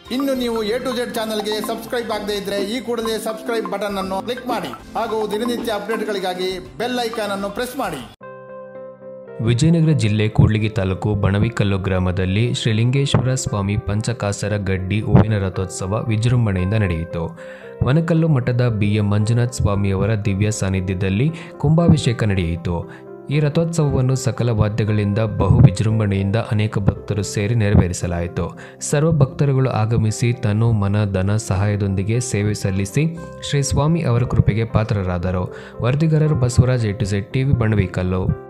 ಇನ್ನು ನೀವು A to Z ಚಾನಲ್ಗೆ ಸಬ್ಸ್ಕ್ರೈಬ್ ಆಗದೇ ಇದ್ರೆ ಈ ಕೂಡಲೇ ಸಬ್ಸ್ಕ್ರೈಬ್ ಬಟನ್ ಅನ್ನು ಕ್ಲಿಕ್ ಮಾಡಿ ಹಾಗೂ ದಿನನಿತ್ಯ ಅಪ್ಡೇಟ್ಗಳಿಗಾಗಿ ಬೆಲ್ ಐಕಾನ್ ಅನ್ನು ಪ್ರೆಸ್ ಮಾಡಿ ವಿಜಯನಗರ ಜಿಲ್ಲೆ ಕೂಡ್ಲಿಗಿ ತಾಲೂಕು ಬಣವಿಕಲ್ಲು ಗ್ರಾಮದಲ್ಲಿ ಶ್ರೀಲಿಂಗೇಶ್ವರ ಸ್ವಾಮಿ ಪಂಚಕಾಸರ ಗಡ್ಡಿ ಹೂವಿನ ರಥೋತ್ಸವ ವಿಜೃಂಭಣೆಯಿಂದ ನಡೆಯಿತು ವನಕಲ್ಲು ಮಠದ ಬಿ ಎಂ ಮಂಜುನಾಥ್ ಸ್ವಾಮಿಯವರ ದಿವ್ಯ ಸಾನ್ನಿಧ್ಯದಲ್ಲಿ ಕುಂಭಾಭಿಷೇಕ ನಡೆಯಿತು ಈ ರಥೋತ್ಸವವನ್ನು ಸಕಲ ವಾದ್ಯಗಳಿಂದ ಬಹು ವಿಜೃಂಭಣೆಯಿಂದ ಅನೇಕ ಭಕ್ತರು ಸೇರಿ ನೆರವೇರಿಸಲಾಯಿತು ಸರ್ವ ಭಕ್ತರುಗಳು ಆಗಮಿಸಿ ತನು ಮನ ಧನ ಸಹಾಯದೊಂದಿಗೆ ಸೇವೆ ಸಲ್ಲಿಸಿ ಶ್ರೀ ಸ್ವಾಮಿ ಅವರ ಕೃಪೆಗೆ ಪಾತ್ರರಾದರು ವರದಿಗಾರರು Basavaraj A to Z TV ಬಣವಿಕಲ್ಲು